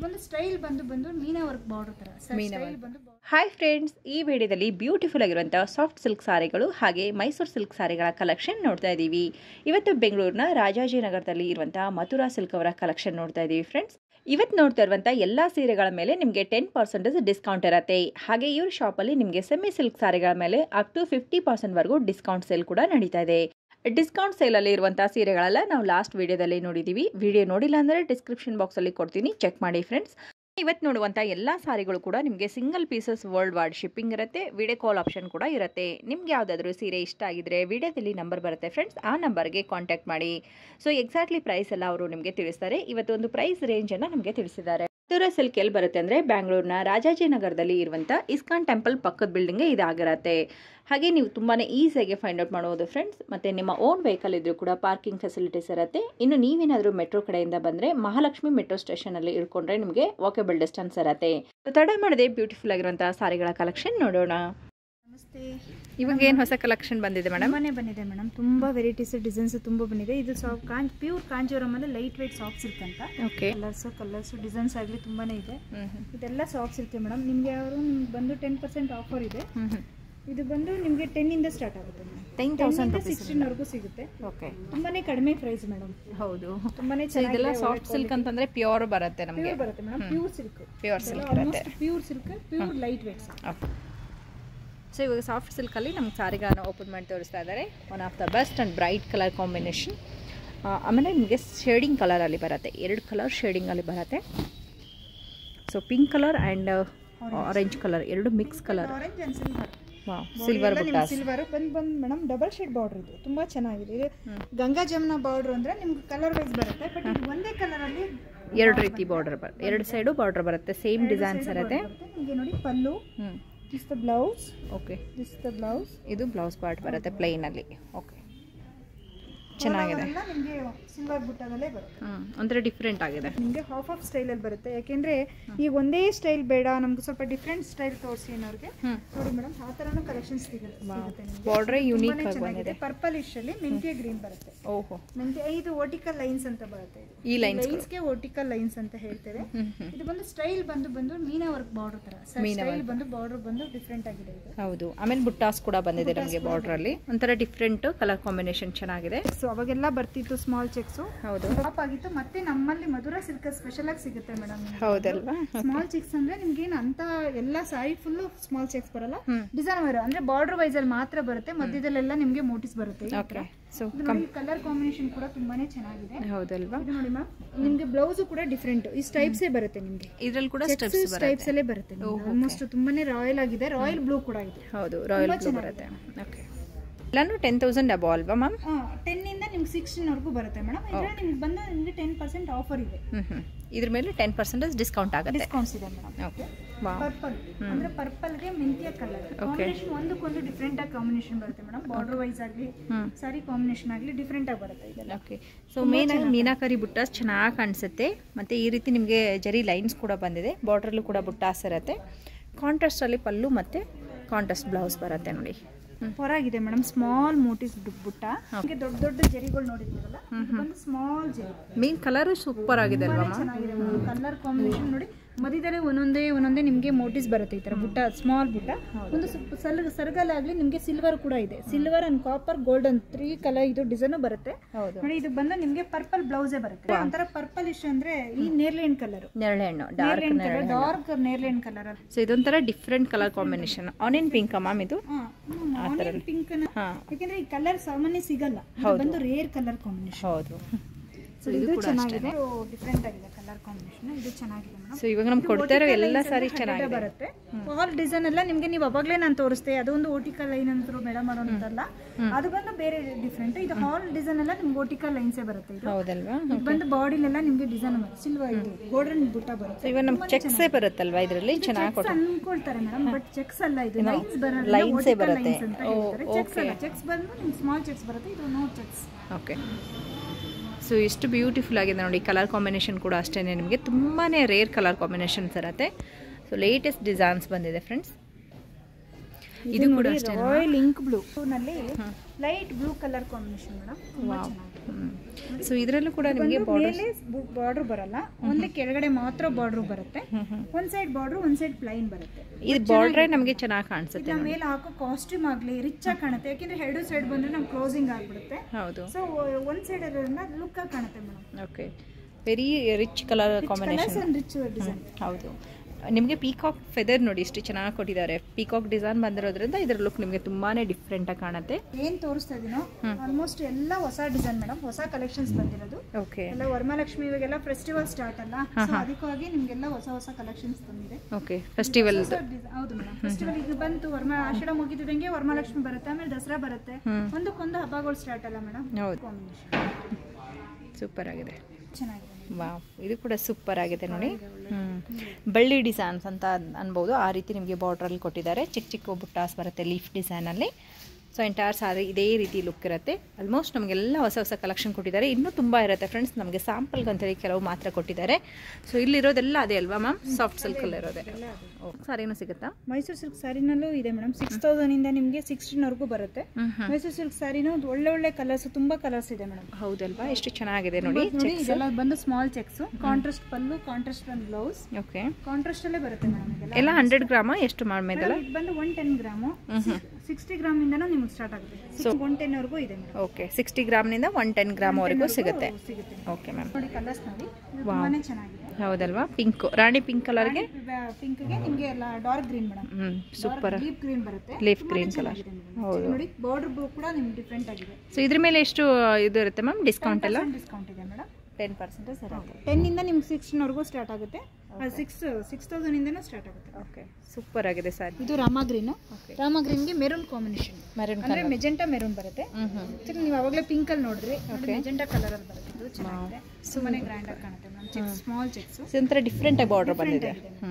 ಬಂದು ಸ್ಟೈಲ್ ಬಂದು ಬಂದು ಮೀನಾ ವರ್ಕ್ ಬಾರ್ಡರ್ ತರ ಸ್ಟೈಲ್ ಬಂದು border. ಹಾಯ್ ಫ್ರೆಂಡ್ಸ್ ಈ ವಿಡಿಯೋದಲ್ಲಿ ಬ್ಯೂಟಿಫುಲ್ ಆಗಿರುವಂಥ ಸಾಫ್ಟ್ ಸಿಲ್ಕ್ ಸಾರಿಗಳು ಹಾಗೆ ಮೈಸೂರು ಸಿಲ್ಕ್ ಸಾರಿಗಳ ಕಲೆಕ್ಷನ್ ನೋಡ್ತಾ ಇದ್ದೀವಿ ಇವತ್ತು ಬೆಂಗಳೂರಿನ ರಾಜಾಜಿನಗರದಲ್ಲಿ ಇರುವಂಥ ಮಥುರಾ ಸಿಲ್ಕ್ ಅವರ ಕಲೆಕ್ಷನ್ ನೋಡ್ತಾ ಇದ್ದೀವಿ ಫ್ರೆಂಡ್ಸ್ ಇವತ್ತು ನೋಡ್ತಾ ಇರುವಂಥ ಎಲ್ಲ ಸೀರೆಗಳ ಮೇಲೆ ನಿಮಗೆ ಟೆನ್ ಪರ್ಸೆಂಟೇಜ್ ಡಿಸ್ಕೌಂಟ್ ಇರುತ್ತೆ ಹಾಗೆ ಇವ್ರ ಶಾಪಲ್ಲಿ ನಿಮಗೆ ಸೆಮಿ ಸಿಲ್ಕ್ ಸಾರಿಗಳ ಮೇಲೆ ಅಪ್ ಟು ಫಿಫ್ಟಿ ಪರ್ಸೆಂಟ್ವರೆಗೂ ಡಿಸ್ಕೌಂಟ್ ಸೇಲ್ ಕೂಡ ನಡೀತಾ ಇದೆ ಡಿಸ್ಕೌಂಟ್ ಸೇಲಲ್ಲಿ ಇರುವಂಥ ಸೀರೆಗಳೆಲ್ಲ ನಾವು ಲಾಸ್ಟ್ ವಿಡಿಯೋದಲ್ಲಿ ನೋಡಿದ್ದೀವಿ ವಿಡಿಯೋ ನೋಡಿಲ್ಲ ಅಂದರೆ ಡಿಸ್ಕ್ರಿಪ್ಷನ್ ಬಾಕ್ಸಲ್ಲಿ ಕೊಡ್ತೀನಿ ಚೆಕ್ ಮಾಡಿ ಫ್ರೆಂಡ್ಸ್ ಇವತ್ತು ನೋಡುವಂಥ ಎಲ್ಲ ಸಾರಿಗಳು ಕೂಡ ನಿಮಗೆ single pieces worldwide shipping ಇರುತ್ತೆ ವಿಡಿಯೋ ಕಾಲ್ ಆಪ್ಷನ್ ಕೂಡ ಇರುತ್ತೆ ನಿಮ್ಗೆ ಯಾವುದಾದ್ರೂ ಸೀರೆ ಇಷ್ಟ ಆಗಿದ್ರೆ ವಿಡಿಯೋದಲ್ಲಿ ನಂಬರ್ ಬರುತ್ತೆ ಫ್ರೆಂಡ್ಸ್ ಆ ನಂಬರ್ಗೆ ಕಾಂಟ್ಯಾಕ್ಟ್ ಮಾಡಿ ಸೊ ಎಕ್ಸಾಕ್ಟ್ಲಿ ಪ್ರೈಸ್ ಎಲ್ಲ ಅವರು ನಿಮಗೆ ತಿಳಿಸ್ತಾರೆ ಇವತ್ತು ಒಂದು ಪ್ರೈಸ್ ರೇಂಜನ್ನು ನಮಗೆ ತಿಳಿಸಿದ್ದಾರೆ ಮಥುರಾ ಸಿಲ್ಕ್ ಎಲ್ಲಿ ಬರುತ್ತೆ ಅಂದರೆ ಬ್ಯಾಂಗ್ಳೂರಿನ ರಾಜಾಜಿನಗರದಲ್ಲಿ ಇರುವಂಥ ಇಸ್ಕಾನ್ ಟೆಂಪಲ್ ಪಕ್ಕದ ಬಿಲ್ಡಿಂಗೇ ಇದಾಗಿರತ್ತೆ ಹಾಗೆ ನೀವು ತುಂಬಾ ಈಸಿಯಾಗಿ ಫೈಂಡ್ ಔಟ್ ಮಾಡ್ಬೋದು ಫ್ರೆಂಡ್ಸ್ ಮತ್ತು ನಿಮ್ಮ ಓನ್ ವೆಹಿಕಲ್ ಇದ್ರೂ ಕೂಡ ಪಾರ್ಕಿಂಗ್ ಫೆಸಿಲಿಟೀಸ್ ಇರುತ್ತೆ ಇನ್ನು ನೀವೇನಾದರೂ ಮೆಟ್ರೋ ಕಡೆಯಿಂದ ಬಂದರೆ ಮಹಾಲಕ್ಷ್ಮಿ ಮೆಟ್ರೋ ಸ್ಟೇಷನಲ್ಲಿ ಇಳ್ಕೊಂಡ್ರೆ ನಿಮಗೆ ವಾಕೇಬಲ್ ಡಿಸ್ಟೆನ್ಸ್ ಇರುತ್ತೆ ತಡ ಮಾಡದೆ ಬ್ಯೂಟಿಫುಲ್ ಆಗಿರುವಂಥ ಸಾರಿಗಳ ಕಲೆಕ್ಷನ್ ನೋಡೋಣ ನಮಸ್ತೆ ಇವಾಗ ಏನು ಹೊಸ ಕಲೆಕ್ಷನ್ ಬಂದಿದೆ ಮೇಡಮ್ ತುಂಬಾನೇ ಬಂದಿದೆ ಮೇಡಮ್ ತುಂಬಾ ವೆರೈಟೀಸ್ ಡಿಸೈನ್ಸ್ ತುಂಬಾ ಬಂದಿದೆ ಇದು ಸಾಫ್ಟ್ ಕಾಂಜ್ ಪ್ಯೂರ್ ಕಾಂಜೀವರಂ ಅಲ್ಲಿ ಲೈಟ್ weight ಸಾಫ್ಟ್ ಸಿಲ್ಕ್ ಅಂತ ಓಕೆ ಕಲರ್ಸ್ ಕಲರ್ಸ್ ಡಿಸೈನ್ಸ್ ಆಗಲಿ ತುಂಬಾನೇ ಇದೆ ಇದೆಲ್ಲ ಸಾಫ್ಟ್ ಸಿಲ್ಕ್ ಮೇಡಮ್ ನಿಮ್ಗೆ ಅವರು ನಿಮ್ಗೆ ಬಂದು ಟೆನ್ ಪರ್ಸೆಂಟ್ ಆಫರ್ ಇದೆ ಇದು ಬಂದು ನಿಮಗೆ ಟೆನ್ ಇಂದ ಸ್ಟಾರ್ಟ್ ಆಗುತ್ತೆ ಟೆನ್ ಟೆನ್ ತೌಸಂಡ್ ಸಿಕ್ಸ್ಟೀನ್ ವರೆಗೂ ಸಿಗುತ್ತೆ ಓಕೆ ತುಂಬಾನೇ ಕಡಿಮೆ ಪ್ರೈಸ್ ಮೇಡಮ್ ಹೌದು ತುಂಬಾನೇ ಸೊ ಇದೆಲ್ಲ ಸಾಫ್ಟ್ ಸಿಲ್ಕ್ ಅಂತಂದ್ರೆ ಪ್ಯೂರ್ ಬರುತ್ತೆ ನಮಗೆ ಪ್ಯೂರ್ ಬರುತ್ತೆ madam pure silk pure silk ಇರುತ್ತೆ pure silk pure light weights so ಇವಾಗ ಸಾಫ್ಟ್ ಸಿಲ್ಕಲ್ಲಿ ನಮ್ಗೆ ಸಾರಿಗಳನ್ನು ಓಪನ್ ಮಾಡಿ ತೋರಿಸ್ತಾ ಇದ್ದಾರೆ one of the best and bright colour combination ಆಮೇಲೆ ನಿಮಗೆ ಶೇಡಿಂಗ್ ಕಲರಲ್ಲಿ ಬರುತ್ತೆ ಎರಡು ಕಲರ್ ಶೇಡಿಂಗಲ್ಲಿ ಬರುತ್ತೆ so pink colour and orange colour ಎರಡು mix colour orange and silver silver buttas silver ಬಂದ್ ಬಂದ್ ಮೇಡಮ್ ಡಬಲ್ ಶೇಡ್ ಬಾರ್ಡರ್ ಇದು ತುಂಬಾ ಚೆನ್ನಾಗಿದೆ ಇದು ಗಂಗಾ ಜಮ್ನ ಬಾರ್ಡರ್ ಅಂದ್ರೆ ನಿಮ್ಗೆ ಕಲರ್ ವೈಸ್ ಬರುತ್ತೆ ಬಟ್ ಇದು ಒಂದೇ ಕಲರ್ ಅಲ್ಲಿ ಎರಡು ರೀತಿ ಬಾರ್ಡರ್ ಬರ್ ಎರಡು ಸೈಡು ಬಾರ್ಡರ್ ಬರುತ್ತೆ ಸೇಮ್ ಡಿಸೈನ್ಸ್ ಇರುತ್ತೆ ನಿಮಗೆ ನೋಡಿ pallu hmm this the blouse okay this the blouse ಇದು ಬ್ಲೌಸ್ ಪಾರ್ಟ್ ಬರುತ್ತೆ ಪ್ಲೈನಲ್ಲಿ ಓಕೆ ಚೆನ್ನಾಗಿದೆ ನಿಮಗೆ ಸಿಲ್ವರ್ ಬುಟ್ಟದಲ್ಲೇ ಬರುತ್ತೆ ಹ್ಞೂ ಅಂದರೆ ಡಿಫ್ರೆಂಟ್ ಆಗಿದೆ ನಿಮಗೆ ಹಾಫ್ ಆಫ್ ಸ್ಟೈಲಲ್ಲಿ ಬರುತ್ತೆ ಯಾಕೆಂದ್ರೆ ಈಗ ಒಂದೇ ಸ್ಟೈಲ್ ಬೇಡ ನಮ್ಗೆ ಸ್ವಲ್ಪ ಡಿಫ್ರೆಂಟ್ ಸ್ಟೈಲ್ ತೋರಿಸಿ ಅನ್ನೋರಿಗೆ ಹ್ಞೂ ನೋಡಿ ಮೇಡಮ್ ಆ ಥರನೂ ಕಲೆಕ್ಷನ್ಸ್ ಸಿಗುತ್ತೆ ಬಾರ್ಡ್ರೇ ಯೂನಿಕ್ ಆಗಿ ಬಂದಿದೆ ಪರ್ಪಲ್ ಇಶ್ ಅಲ್ಲಿ ಮೆಂತ್ಯ ಗ್ರೀನ್ ಬರುತ್ತೆ ಓಹೋ ಮೆಂತ್ಯ ಇದು ವರ್ಟಿಕಲ್ ಲೈನ್ಸ್ ಅಂತ ಬರುತ್ತೆ ಇದು ಈ ಲೈನ್ಸ್ ಲೈನ್ಸ್ಗೆ ವರ್ಟಿಕಲ್ ಲೈನ್ಸ್ ಅಂತ ಹೇಳ್ತೇವೆ ಹ್ಞೂ ಹ್ಞೂ ಇದು ಬಂದು ಸ್ಟೈಲ್ ಬಂದು ಬಂದು ಮೀನಾ ವರ್ಕ್ ಬಾರ್ಡರ್ ತರ ಸ್ಟೈಲ್ ಬಂದು ಬಾರ್ಡರ್ ಬಂದು ಡಿಫ್ರೆಂಟ್ ಆಗಿದೆ ಇದು ಹೌದು ಆಮೇಲೆ ಬುಟ್ಟಾಸ್ ಕೂಡ ಬಂದಿದೆ ನಮಗೆ ಬಾರ್ಡ್ರಲ್ಲಿ ಒಂಥರ ಡಿಫ್ರೆಂಟ್ ಕಲರ್ ಕಾಂಬಿನೇಷನ್ ಚೆನ್ನಾಗಿದೆ ಸೊ ಅವಾಗೆಲ್ಲ ಬರ್ತಿತ್ತು ಸ್ಮಾಲ್ ಚೆಕ್ಸ್ ಹೌದು ಟಾಪ್ ಆಗಿತ್ತು ಮತ್ತೆ ನಮ್ಮಲ್ಲಿ ಮಧುರಾ ಸಿಲ್ಕ್ ಸ್ಪೆಷಲ್ ಆಗಿ ಸಿಗುತ್ತೆ ಮೇಡಮ್ ಹೌದಲ್ವಾ ಸ್ಮಾಲ್ ಚೆಕ್ಸ್ ಅಂದ್ರೆ ನಿಮ್ಗೆ ಏನು ಅಂತ ಎಲ್ಲ ಸಾರಿ ಫುಲ್ ಸ್ಮಾಲ್ ಚೆಕ್ಸ್ ಬರಲ್ಲ ಹ್ಮ್. ಡಿಸೈನ್ ವೈರ್ ಅಂದ್ರೆ ಬಾರ್ಡರ್ ವೈಸ್ ಅಲ್ಲಿ ಮಾತ್ರ ಬರುತ್ತೆ ಮಧ್ಯದಲ್ಲೆಲ್ಲ ನಿಮ್ಗೆ ಮೋಟಿಸ್ ಬರುತ್ತೆ ಈ ಓಕೆ ತರ. ಸೊ ಇದು ನೋಡಿ ಕಲರ್ ಕಾಂಬಿನೇಷನ್ ಕೂಡ ತುಂಬಾನೇ ಚೆನ್ನಾಗಿದೆ ಹೌದಲ್ವಾ ಇದು ನೋಡಿ ಮ್ಯಾಮ್ ನಿಮ್ಗೆ ಬ್ಲೌಸ್ ಕೂಡ ಡಿಫ್ರೆಂಟ್ ಈ ಸ್ಟೈಪ್ಸೇ ಬರುತ್ತೆ ನಿಮ್ಗೆ ಇದ್ರಲ್ಲಿ ಕೂಡ ಸ್ಟೆಪ್ಸ್ ಬರುತ್ತೆ ಟೈಪ್ಸ್ ಅಲ್ಲೇ ಬರುತ್ತೆ ಆಲ್ಮೋಸ್ಟ್ ತುಂಬಾನೇ ರಾಯಲ್ ಆಗಿದೆ ರಾಯಲ್ ಬ್ಲೂ ಕೂಡ ಇದೆ ಹೌದು ರಾಯಲ್ ಬ್ಲೂ ಬರುತ್ತೆ ಓಕೆ ಎಲ್ಲಾನು ಟೆನ್ ತೌಸಂಡ್ ಅಬೋ ಅಲ್ವಾ ಮ್ಯಾಮ್ ಟೆನ್ ಇಂದ ನಿಮ್ಗೆ ಸಿಕ್ಸ್ಟೀನ್ ವರೆಗೂ ಬರುತ್ತೆ ಮೇಡಮ್ ಇದ್ರಲ್ಲಿ ನಿಮ್ಗೆ ಬಂದ ನಿಮ್ಗೆ ಟೆನ್ ಪರ್ಸೆಂಟ್ ಆಫರ್ ಇದೆ ಹ್ಞೂ ಹ್ಞೂ ಇದ್ರ ಮೇಲೆ ಟೆನ್ ಪರ್ಸೆಂಟೇಜ್ ಡಿಸ್ಕೌಂಟ್ ಆಗುತ್ತೆ ಡಿಸ್ಕೌಂಟ್ಸ್ ಇದೆ ಮೇಡಮ್ ಓಕೆ ವಾ ಪರ್ಪಲ್ ಅಂದ್ರೆ ಪರ್ಪಲ್ ಗೆ ಮೆಂತ್ಯ ಕಲರ್ ಕಾಂಬಿನೇಷನ್ ಒಂದಕ್ಕೊಂದು ಡಿಫ್ರೆಂಟ್ ಆಗಿ ಕಾಂಬಿನೇಷನ್ ಬರುತ್ತೆ ಮೇಡಮ್ ಬಾರ್ಡರ್ ವೈಸ್ ಆಗಲಿ ಹ್ಮ್. ಸಾರಿ ಕಾಂಬಿನೇಷನ್ ಆಗಲಿ ಡಿಫ್ರೆಂಟ್ ಆಗಿ ಬರುತ್ತೆ ಇದೆಲ್ಲ ಓಕೆ ಸೊ ಮೇನ್ ಆಗಿ ಮೀನಾಕರಿ ಬುಟ್ಟಾಸ್ ಚೆನ್ನಾಗಿ ಕಾಣಿಸುತ್ತೆ ಮತ್ತು ಈ ರೀತಿ ನಿಮಗೆ ಜರಿ ಲೈನ್ಸ್ ಕೂಡ ಬಂದಿದೆ ಬಾರ್ಡ್ರಲ್ಲೂ ಕೂಡ ಬುಟ್ಟಾಸ್ ಇರುತ್ತೆ ಕಾಂಟ್ರಾಸ್ಟಲ್ಲಿ ಪಲ್ಲು ಮತ್ತು ಕಾಂಟ್ರಾಸ್ಟ್ ಬ್ಲೌಸ್ ಬರುತ್ತೆ ನೋಡಿ ಹೊರಗಿದೆ ಮೇಡಮ್ ಸ್ಮಾಲ್ ಮೋಟಿಸ್ ಬುಟ್ಟ ಹೀಗೆ ದೊಡ್ಡ ದೊಡ್ಡ ಜರಿಗಳು ನೋಡಿದ್ದೀರಲ್ಲ ಇದು ಬಂದು ಸ್ಮಾಲ್ ಜರಿ ಮೇನ್ ಕಲರು ಸೂಪರ್ ಆಗಿದೆ ಅಲ್ವಾ ಮ್ಯಾಮ್ ಚೆನ್ನಾಗಿದೆ ಕಲರ್ ಕಾಂಬಿನೇಷನ್ ನೋಡಿ ಮಧ್ಯದಲ್ಲಿ ಒಂದೊಂದೇ ಒಂದೊಂದೇ ನಿಮಗೆ ಮೋಟಿಸ್ ಬರುತ್ತೆ ಈ ತರ ಬುಟ್ಟ ಸ್ಮಾಲ್ ಬುಟ್ಟ ಒಂದು ಸ್ವಲ್ಪ ಸಲ್ ಸರ್ಗಲಾಗ್ಲಿ ನಿಮಗೆ ಸಿಲ್ವರ್ ಕೂಡ ಇದೆ silver and copper golden three colour ಇದು ಡಿಸೈನ್ ಬರುತ್ತೆ ಹೌದು ನೋಡಿ ಇದು ಬಂದು ನಿಮಗೆ ಪರ್ಪಲ್ ಬ್ಲೌಸೇ ಬರುತ್ತೆ ಒಂಥರ ಪರ್ಪಲ್ ಇಶ್ ಅಂದ್ರೆ ಈ ನೇರ್ಲೇನ್ ಕಲರ್ ನೆರಳೆಹಣ್ಣು ಡಾರ್ಕ್ ನೇರ್ಲೇನ್ ಕಲರ್ ಡಾರ್ಕ್ ನೇರ್ಲೇನ್ ಕಲರ್ ಅಲ್ಲಿ ಸೊ ಇದೊಂಥರ different colour combination onion pink ma'am ಇದು ಆನಿಯನ್ ಪಿಂಕ್ ಹಾಂ ಯಾಕಂದ್ರೆ ಈ ಕಲರ್ ಸಾಮಾನ್ಯ ಸಿಗಲ್ಲ ಇದು ಬಂದು ರೇರ್ ಕಲರ್ ಕಾಂಬಿನೇಷನ್ ಹೌದು ಸೊ ಇದು ಚೆನ್ನಾಗಿದೆ ಡಿಫ್ರೆಂಟ್ ಆಗಿದೆ ಕಲರ್ ಕಾಂಬಿನೇಷನ್ ಇದು ಚೆನ್ನಾಗಿದೆ ಮೇಡಮ್ ಸೊ ಇವಾಗ ನಮ್ಗೆ ಕೊಡ್ತಾ ಇರೋ ಎಲ್ಲ ಸಾರಿ ಚೆನ್ನಾಗಿದೆ ಬರುತ್ತೆ ಆಲ್ ಡಿಸೈನ್ ಎಲ್ಲ ನಿಮ್ಗೆ ನೀವು ಅವಾಗಲೇ ನಾನು ತೋರಿಸ್ತೆ ಅದೊಂದು ಓಟಿಕಲ್ ಲೈನ್ ಅಂತರು ಮೇಡಮ್ ಅವರು ಅಂತಲ್ಲ ಅದು ಬಂದು ಬೇರೆ ಡಿಫ್ರೆಂಟ್ ಇದು ಹಾಲ್ ಡಿಸೈನ್ ಎಲ್ಲ ನಿಮ್ಗೆ ಓಟಿಕಲ್ ಲೈನ್ಸೇ ಬರುತ್ತೆ ಇದು ಹೌದಲ್ವಾ ಇದು ಬಂದು ಬಾಡಿಲೆಲ್ಲ ನಿಮ್ಗೆ ಡಿಸೈನ್ ಸಿಲ್ವರ್ ಇದು ಗೋಲ್ಡನ್ ಬುಟ್ಟ ಸೊ ಬರುತ್ತೆ ಇವಾಗ ನಮ್ಗೆ ಚೆಕ್ಸೇ ಬರುತ್ತಲ್ವಾ ಇದರಲ್ಲಿ ಚೆನ್ನಾಗಿ ಚೆಕ್ಸ್ ಅನ್ಕೊಳ್ತಾರೆ ಮೇಡಮ್ ಬಟ್ ಚೆಕ್ಸ್ ಅಲ್ಲ ಇದು ಲೈನ್ಸ್ ಬರಲ್ಲ Lines ಏ ಬರುತ್ತೆ. ಲೈನ್ಸ್ ಅಂತ ಹೇಳ್ತಾರೆ ಚೆಕ್ಸ್ ಅಲ್ಲ ಚೆಕ್ಸ್ ಬಂದು ನಿಮ್ಗೆ ಸ್ಮಾಲ್ ಚೆಕ್ಸ್ ಬರುತ್ತೆ ಇದು ನೋ ಚೆಕ್ಸ್ ಓಕೆ ಸೊ ಎಷ್ಟು ಬ್ಯೂಟಿಫುಲ್ ಆಗಿದೆ ನೋಡಿ ಕಲರ್ ಕಾಂಬಿನೇಷನ್ ಕೂಡ ಅಷ್ಟೇ ನಿಮಗೆ ತುಂಬಾ ರೇರ್ ಕಲರ್ ಕಾಂಬಿನೇಷನ್ಸ್ ಇರುತ್ತೆ ಸೊ ಲೇಟೆಸ್ಟ್ ಡಿಸೈನ್ಸ್ ಬಂದಿದೆ ಫ್ರೆಂಡ್ಸ್ ಇದು ಕೂಡ ಅಷ್ಟೇ ರಾಯಲ್ ಇಂಕ್ ಬ್ಲೂ ನಲ್ಲಿ light blue colour combination madam so ಇದರಲ್ಲೂ ಕೂಡ ನಿಮಗೆ ಬಾರ್ಡರ್ ಮೇಲೆ ಬಾರ್ಡರ್ ಬರಲ್ಲ ಒಂದೇ ಕೆಳಗಡೆ ಮಾತ್ರ ಬಾರ್ಡರ್ ಬರುತ್ತೆ ಒಂದ್ ಸೈಡ್ ಬಾರ್ಡರ್ ಒಂದ್ ಸೈಡ್ ಪ್ಲೈನ್ ಬರುತ್ತೆ ಇದು ಬಾರ್ಡ್ರೇ ನಮಗೆ ಚೆನ್ನಾಗಿ ಕಾಣಿಸುತ್ತೆ ನಮ್ಮ ಮೇಲೆ ಹಾಕೋ ಕಾಸ್ಟ್ಯೂಮ್ ಆಗ್ಲಿ ರಿಚ್ ಆಗಿ ಕಾಣುತ್ತೆ ಯಾಕೆಂದ್ರೆ ಎರಡು ಸೈಡ್ ಬಂದ್ರೆ ನಮ್ಗೆ ಕ್ಲೋಸಿಂಗ್ ಆಗ್ಬಿಡುತ್ತೆ ಹೌದು ಸೊ ಒಂದ್ ಸೈಡ್ ಇರೋದ್ರಿಂದ ಲುಕ್ ಆಗಿ ಕಾಣುತ್ತೆ madam okay very rich colour colours combination and rich design ಹೌದು ನಿಮಗೆ ಪೀಕಾಕ್ ಫೆದರ್ ನೋಡಿ ಇಷ್ಟು ಚೆನ್ನಾಗಿ ಕೊಟ್ಟಿದ್ದಾರೆ ಪೀಕಾಕ್ ಡಿಸೈನ್ ಬಂದಿರೋದ್ರಿಂದ ಇದರ ಲುಕ್ ನಿಮಗೆ ತುಂಬಾನೇ ಡಿಫ್ರೆಂಟಾಗಿ ಕಾಣುತ್ತೆ ಏನ್ ತೋರಿಸ್ತಾ ಇದೀನೋ ಆಲ್ಮೋಸ್ಟ್ ಎಲ್ಲ ಹೊಸ ಡಿಸೈನ್ ಮೇಡಮ್ ಹೊಸ ಕಲೆಕ್ಷನ್ಸ್ ಬಂದಿರೋದು ಓಕೆ ಎಲ್ಲ ವರಮಹಾಲಕ್ಷ್ಮಿ ಇವಾಗೆಲ್ಲ ಫೆಸ್ಟಿವಲ್ ಸ್ಟಾರ್ಟ್ ಅಲ್ಲ ಸೊ ಅದಕ್ಕಾಗಿ ನಿಮ್ಗೆಲ್ಲ ಹೊಸ ಹೊಸ ಕಲೆಕ್ಷನ್ಸ್ ಬಂದಿದೆ ಓಕೆ ಫೆಸ್ಟಿವಲ್ ಹೊಸ design- ಹೌದು ಮೇಡಮ್ ಫೆಸ್ಟಿವಲ್ ಈಗ ಬಂತು ವರ್ಮ ಆಷಾಢ ಮುಗಿತಿದಂಗೆ ವರಮಹಾಲಕ್ಷ್ಮಿ ಬರುತ್ತೆ ಆಮೇಲೆ ದಸರಾ ಬರುತ್ತೆ ಒಂದಕ್ಕೊಂದು ಹಬ್ಬಗಳು ಸ್ಟಾರ್ಟ್ ಅಲ್ಲ ಮೇಡಮ್ ಹೌದು ಕಾಂಬಿನೇಷನ್ ಸೂಪರ್ ಆಗಿದೆ ಚೆನ್ನಾಗಿದೆ ವಾವ್ ಇದು ಕೂಡ ಸೂಪರ್ ಆಗಿದೆ ನೋಡಿ ಹ್ಮ್ ಬಳ್ಳಿ ಡಿಸೈನ್ಸ್ ಅಂತ ಅನ್ಬೋದು ಆ ರೀತಿ ನಿಮಗೆ ಬಾರ್ಡ್ರಲ್ಲಿ ಕೊಟ್ಟಿದ್ದಾರೆ ಚಿಕ್ಕ ಚಿಕ್ಕ ಬುಟ್ಟಾಸ್ ಬರುತ್ತೆ ಲೀಫ್ ಡಿಸೈನಲ್ಲಿ ಸೊ ಎಂಟೈರ್ ಸಾರಿ ಇದೇ ರೀತಿ ಲುಕ್ ಇರುತ್ತೆ ಆಲ್ಮೋಸ್ಟ್ ನಮಗೆಲ್ಲ ಹೊಸ ಹೊಸ ಕಲೆಕ್ಷನ್ ಕೊಟ್ಟಿದ್ದಾರೆ ಇನ್ನೂ ತುಂಬ ಇರುತ್ತೆ ಫ್ರೆಂಡ್ಸ್ ನಮಗೆ ಸ್ಯಾಂಪಲ್ಗೆ ಅಂತೇಳಿ ಕೆಲವು ಮಾತ್ರ ಕೊಟ್ಟಿದ್ದಾರೆ ಸೊ ಇಲ್ಲಿರೋದೆಲ್ಲ ಅದೇ ಅಲ್ವಾ ಮ್ಯಾಮ್ ಸಾಫ್ಟ್ ಸಿಲ್ಕಲ್ಲಿ ಇರೋದೆ ಸಾರಿನೂ ಸಿಗುತ್ತಾ ಮೈಸೂರು ಸಿಲ್ಕ್ ಸ್ಯಾರಿನಲ್ಲೂ ಇದೆ ಮೇಡಮ್ ಸಿಕ್ಸ್ ತೌಸಂಡ್ ಇಂದ ನಿಮಗೆ ಸಿಕ್ಸ್ಟೀನ್ವರೆಗೂ ಬರುತ್ತೆ ಹ್ಮ್ ಹ್ಮ್ ಮೈಸೂರು ಸಿಲ್ಕ್ ಸ್ಯಾರಿನೂ ಒಳ್ಳೆ ಒಳ್ಳೆ ಕಲರ್ಸ್ ತುಂಬಾ ಕಲರ್ಸ್ ಇದೆ ಮೇಡಮ್ ಹೌದಲ್ವಾ ಎಷ್ಟು ಚೆನ್ನಾಗಿದೆ ನೋಡಿ ನೋಡಿ ಇದೆಲ್ಲ ಬಂದು small checks contrast pallu contrast ಒಂದು ಬ್ಲೌಸ್ ಓಕೆ ಕಾಂಟ್ರಾಸ್ಟ್ ಅಲ್ಲೇ ಬರುತ್ತೆ ಮೇಡಮ್ ಇದೆಲ್ಲ ಎಲ್ಲ ಹಂಡ್ರೆಡ್ ಗ್ರಾಮ ಎಷ್ಟು ಮಾಡ್ಮೇದಲ್ಲ ಇದು ಬಂದು one ten gram sixty gram ಇಂದನೂ ನಿಮ್ಗೆ ಸ್ಟಾರ್ಟ್ ಆಗುತ್ತೆ ಒನ್ ಟೆನ್ ವರೆಗೂ ಇದೆ ಮೇಡಮ್ ಓಕೆ ಸಿಕ್ಸ್ಟಿ ಗ್ರಾಮ್ನಿಂದ ಒನ್ ಟೆನ್ ಗ್ರಾಮ್ವರೆಗೂ ಸಿಗುತ್ತೆ ಸಿಗುತ್ತೆ ಓಕೆ ಮ್ಯಾಮ್ ನೋಡಿ ಕಲರ್ಸ್ ನೋಡಿ ಇದು ತುಂಬಾನೇ ಚೆನ್ನಾಗಿದೆ ಹೌದಲ್ವಾ ಪಿಂಕ್ ರಾಣಿ ಪಿಂಕ್ ಕಲರ್ಗೆ ಪಿಂಕ್ಗೆ ನಿಮಗೆ ಎಲ್ಲ ಡಾರ್ಕ್ ಗ್ರೀನ್ ಮೇಡಮ್ ಹ್ಞೂ ಸೂಪರ್ ಡೀಪ್ ಗ್ರೀನ್ ಬರುತ್ತೆ ಲೀಫ್ ಗ್ರೀನ್ ಕಲರ್ ಹೌದು ನೋಡಿ ಬಾರ್ಡರ್ ಕೂಡ ನಿಮ್ಗೆ ಡಿಫ್ರೆಂಟ್ ಆಗಿದೆ ಸೊ ಇದ್ರ ಮೇಲೆ ಎಷ್ಟು ಇದು ಇರುತ್ತೆ ಮ್ಯಾಮ್ ಡಿಸ್ಕೌಂಟ್ ಎಲ್ಲ ಡಿಸ್ಕೌಂಟ್ ಇದೆ ಮೇಡಮ್ ಟೆನ್ ಪರ್ಸೆಂಟೇಜ್ ಇರುತ್ತೆ ಟೆನ್ ಇಂದ ನಿಮ್ಗೆ ಸಿಕ್ಸ್ಟೀನ್ವರೆಗೂ ಸ್ಟಾರ್ಟ್ ಆಗುತ್ತೆ ಸಿಕ್ಸ್ ಸಿಕ್ಸ್ ತೌಸಂಡ್ ಇಂದನೂ ಸ್ಟಾರ್ಟ್ ಆಗುತ್ತೆ ಓಕೆ ಸೂಪರ್ ಆಗಿದೆ ಸರ್ ಇದು ರಾಮ ಗ್ರೀನ್ Okay. ರಾಮ ಗ್ರೀನ್ಗೆ ಮೆರೂನ್ ಕಾಂಬಿನೇಷನ್ ಮೆರೂನ್ ಅಂದ್ರೆ ಮೆಜೆಂಟಾ ಮೆರೂನ್ ಬರುತ್ತೆ ಹ್ಞೂ ಹ್ಞೂ Actually ನೀವು ಅವಾಗಲೇ ಪಿಂಕ್ ಅಲ್ಲಿ ನೋಡಿದ್ರಿ ಮೆಜೆಂಟಾ ಕಲರ್ ಅಲ್ಲಿ ಬರುತ್ತೆ ಇದು ಚೆನ್ನಾಗಿದೆ ತುಂಬಾನೇ ಗ್ರ್ಯಾಂಡ್ ಆಗಿ ಕಾಣುತ್ತೆ ma'am checks small checks so ಒಂಥರ ಡಿಫ್ರೆಂಟಾಗಿ ಬಾರ್ಡರ್ ಬಂದಿದೆ ಹ್ಞೂ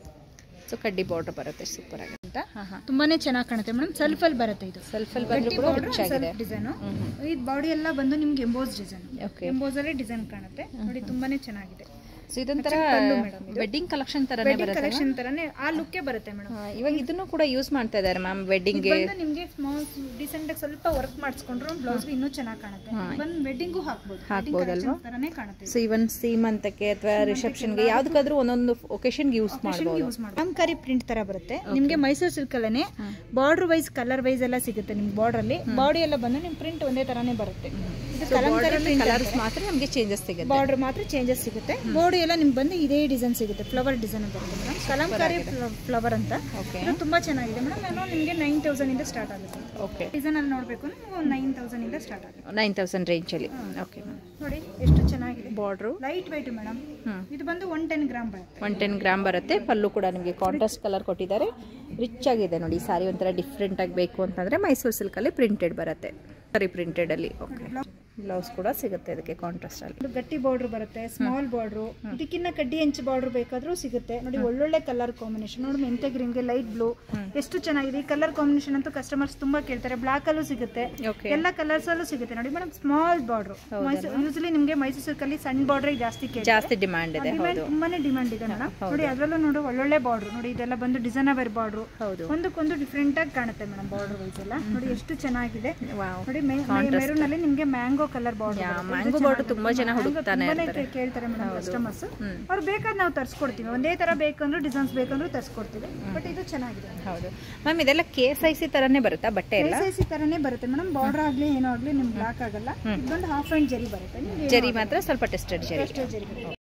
ಸೊ ಕಡ್ಡಿ ಬಾರ್ಡರ್ ಬರುತ್ತೆ ಸೂಪರ್ ಆಗಿದೆ ಅಂತ ತುಂಬಾನೇ ಚೆನ್ನಾಗಿ ಕಾಣುತ್ತೆ ಮೇಡಮ್ ಸೆಲ್ಫ್ ಅಲ್ಲಿ ಬರುತ್ತೆ ಇದು ಸೆಲ್ಫಲ್ಲಿ ಬಂದರೂ ಕೂಡ ರಿಚ್ ಆಗಿದೆ ಡಿಸೈನ್ ಇದು ಬಾಡಿ ಎಲ್ಲ ಬಂದು ನಿಮ್ಗೆ ಎಂಬೋಸ್ ಡಿಸೈನ್ ಓಕೆ ಎಂಬೋಸ್ ಅಲ್ಲಿ ಡಿಸೈನ್ ಕಾಣುತ್ತೆ ನೋಡಿ ತುಂಬಾನೇ ಚೆನ್ನಾಗಿದೆ ಸೊ ಇದೊಂಥರ ವೆಡ್ಡಿಂಗ್ ಕಲೆಕ್ಷನ್ ಥರನೇ ವೆಡ್ಡಿಂಗ್ ಬರುತ್ತೆ ಕಲೆಕ್ಷನ್ ತರನೇ ಆ ಲುಕ್ಕೇ ಬರುತ್ತೆ ಮೇಡಮ್ ಹಾ, ಇವಾಗ ಇದನ್ನು ಕೂಡ ಯೂಸ್ ಮಾಡ್ತಾ ಇದ್ದಾರೆ ಮ್ಯಾಮ್ ವೆಡ್ಡಿಂಗ್ಗೆ ಬಂದು ನಿಮ್ಗೆ ಸ್ಮಾಲ್ ಡಿಸೆಂಟ್ ಆಗಿ ಸ್ವಲ್ಪ ವರ್ಕ್ ಮಾಡಿಸ್ಕೊಂಡ್ರು ಬ್ಲೌಸ್ ಇನ್ನೂ ಚೆನ್ನಾಗಿ ಕಾಣುತ್ತೆ ಬಂದು ವೆಡ್ಡಿಂಗು ಹಾಕ್ಬೋದು ಹಾಕ್ಬೋದಲ್ವಾ? ತರನೇ ಕಾಣುತ್ತೆ ಸೊ ಇವನ್ ಸೀಮಂತಕ್ಕೆ ಅಥವಾ ರಿಸೆಪ್ಷನ್ಗೆ ಯಾವ್ದಕ್ಕಾದ್ರೂ ಒಂದೊಂದು ಒಕೇಶನ್ಗೆ ಯೂಸ್ ಮಾಡ್ಬೋದು ಯೂಸ್ ಮಾಡಿ ಕಲಂಕಾರಿ ಪ್ರಿಂಟ್ ತರ ಬರುತ್ತೆ ನಿಮ್ಗೆ ಮೈಸೂರು ಸಿಲ್ಕ್ ಅಲ್ಲೇ ಬಾರ್ಡರ್ ವೈಸ್ ಕಲರ್ ವೈಸ್ ಎಲ್ಲ ಸಿಗುತ್ತೆ ನಿಮ್ಗೆ ಬಾರ್ಡರ್ ಅಲ್ಲಿ ಬಾಡಿ ಎಲ್ಲ ಬಂದು ನಿಮ್ ಪ್ರಿಂಟ್ ಒಂದೇ ತರಾನೇ ಬರುತ್ತೆ ಇದು ಕಲಂಕಾರಿ ಪ್ರಿಂಟ್ ಕಲರ್ಸ್ ಮಾತ್ರ ನಮಗೆ ಚೇಂಜಸ್ ಸಿಗುತ್ತೆ ಬಾರ್ಡರ್ ಮಾತ್ರ ಚೇಂಜಸ್ ಸಿಗುತ್ತೆ ಬಾಡಿ ಎಲ್ಲ ನಿಮ್ಗೆ ಬಂದು ಇದೇ ಡಿಸೈನ್ ಸಿಗುತ್ತೆ ಫ್ಲವರ್ ಡಿಸೈನ್ ಬರುತ್ತೆ ಮೇಡಮ್ ಕಲಂಕಾರಿ ಫ್ಲವರ್ ಅಂತ ಓಕೆ ಇದು ತುಂಬಾ ಚೆನ್ನಾಗಿದೆ ಮೇಡಮ್ ನಾನು ನಿಮಗೆ ನೈನ್ ತೌಸಂಡ್ ಇಂದ ಸ್ಟಾರ್ಟ್ ಆಗುತ್ತೆ ಓಕೆ ಡಿಸೈನ್ ಅಲ್ಲಿ ನೋಡಬೇಕು ಅಂದ್ರೆ ನೈನ್ ತೌಸಂಡ್ ಇಂದ ಸ್ಟಾರ್ಟ್ ಆಗುತ್ತೆ ನೈನ್ ತೌಸಂಡ್ ರೇಂಜಲ್ಲಿ ಓಕೆ ಮ್ಯಾಮ್ ನೋಡಿ ಎಷ್ಟು ಚೆನ್ನಾಗಿದೆ ಬಾರ್ಡ್ರು ಲೈಟ್ ವೈಟ್ ಮೇಡಮ್ ಹ್ಞೂ ಇದು ಬಂದು ಒನ್ ಟೆನ್ ಗ್ರಾಮ್ ಬರುತ್ತೆ ಒನ್ ಟೆನ್ ಗ್ರಾಮ್ ಬರುತ್ತೆ ಪಲ್ಲು ಕೂಡ ನಿಮಗೆ ಕಾಂಟ್ರಾಸ್ಟ್ ಕಲರ್ ಕೊಟ್ಟಿದ್ದಾರೆ ರಿಚ್ ಆಗಿದೆ ನೋಡಿ ಸಾರಿ ಒಂಥರ ಡಿಫ್ರೆಂಟ್ ಆಗಿ ಬೇಕು ಅಂತಂದರೆ ಮೈಸೂರು ಸಿಲ್ಕಲ್ಲಿ ಪ್ರಿಂಟೆಡ್ ಬರುತ್ತೆ ಸರಿ ಪ್ರಿಂಟೆಡಲ್ಲಿ ಓಕೆ ಬ್ಲೌಸ್ ಕೂಡ ಸಿಗುತ್ತೆ ಅದಕ್ಕೆ ಕಾಂಟ್ರಾಸ್ಟಲ್ಲಿ ಇದು ಗಟ್ಟಿ ಬಾರ್ಡರ್ ಬರುತ್ತೆ ಸ್ಮಾಲ್ ಬಾರ್ಡ್ರು ಇದಕ್ಕಿನ್ನ ಕಡ್ಡಿ ಹೆಂಚು ಬಾರ್ಡರ್ ಬೇಕಾದ್ರೂ ಸಿಗುತ್ತೆ ನೋಡಿ ಒಳ್ಳೊಳ್ಳೆ ಕಲರ್ ಕಾಂಬಿನೇಷನ್ ನೋಡಿ ಮೆಂತೆ ಗ್ರೀನ್ಗೆ ಲೈಟ್ ಬ್ಲೂ ಎಷ್ಟು ಚೆನ್ನಾಗಿದೆ ಈ ಕಲರ್ ಕಾಂಬಿನೇಷನ್ ಅಂತೂ ಕಸ್ಟಮರ್ಸ್ ತುಂಬಾ ಕೇಳ್ತಾರೆ ಬ್ಲಾಕ್ ಅಲ್ಲೂ ಸಿಗುತ್ತೆ ಓಕೆ ಎಲ್ಲ ಕಲರ್ಸ್ ಅಲ್ಲೂ ಸಿಗುತ್ತೆ ನೋಡಿ ಮೇಡಮ್ ಸ್ಮಾಲ್ ಬಾರ್ಡ್ರು ಯೂಸಲಿ ನಿಮ್ಗೆ ಮೈಸೂರು ಸಿಲ್ಕಲ್ಲಿ ಸಣ್ಣ ಬಾರ್ಡ್ರೆ ಜಾಸ್ತಿ ಕೇಳ್ತಾರೆ ಜಾಸ್ತಿ ಡಿಮ್ಯಾಂಡ್ ಇದೆ ಡಿಮ್ಯಾಂಡ್ ತುಂಬಾನೇ ಡಿಮ್ಯಾಂಡ್ ಇದೆ ಮೇಡಮ್ ನೋಡಿ ಅದರಲ್ಲೂ ನೋಡಿ ಒಳ್ಳೊಳ್ಳೆ ಬಾರ್ಡ್ರು ನೋಡಿ ಇದೆಲ್ಲ ಬಂದು ಡಿಸೈನರ್ ಬಾರ್ಡ್ರು ಹೌದು ಒಂದಕ್ಕೊಂದು ಡಿಫ್ರೆಂಟ್ ಆಗಿ ಕಾಣುತ್ತೆ ಮೇಡಮ್ ಬಾರ್ಡರ್ ವೈಸ್ ಎಲ್ಲ ನೋಡಿ ಎಷ್ಟು ಚೆನ್ನಾಗಿದೆ ವಾವ್ ನೋಡಿ ಮೆರೂನ್ ಅಲ್ಲಿ ನಿಮ್ಗೆ mango colour border mango border ತುಂಬಾ ಜನ ಹುಡುಕ್ತಾನೆ ತುಂಬಾನೇ ಕೇಳ್ತಾರೆ ಮೇಡಮ್ ಕಸ್ಟಮರ್ಸ್ ಅವ್ರು ಬೇಕಾದ್ರೆ ನಾವು ತರ್ಸ್ಕೊಡ್ತೀವಿ ಒಂದೇ ತರ ಬೇಕಂದ್ರೂ ಡಿಸೈನ್ಸ್ ಬೇಕಂದ್ರೂ ತರ್ಸ್ಕೊಡ್ತೀವಿ ಬಟ್ ಇದು ಚೆನ್ನಾಗಿದೆ ಹೌದು ಮ್ಯಾಮ್ ಇದೆಲ್ಲ ಕೆ ಸೈಸಿ ಥರನೇ ಬರುತ್ತಾ ಬಟ್ಟೆ ಎಲ್ಲ ಸೈಸಿ ತರನೇ ಬರುತ್ತೆ ಮೇಡಮ್ ಬಾರ್ಡರ್ ಆಗ್ಲಿ ಏನೋ ಆಗ್ಲಿ ನಿಮ್ಗೆ ಬ್ಲಾಕ್ ಆಗಲ್ಲ ಇದೊಂದು ಹಾಫ್ ಅಂಡ್ ಜರಿ ಬರುತ್ತೆ ನಿಮ್ಗೆ ಜರಿ ಮಾತ್ರ ಸ್ವಲ್ಪ ಟೆಸ್ಟೆಡ್ ಜರಿ ಎಷ್ಟೋ ಜರಿ ಬರುತ್ತೆ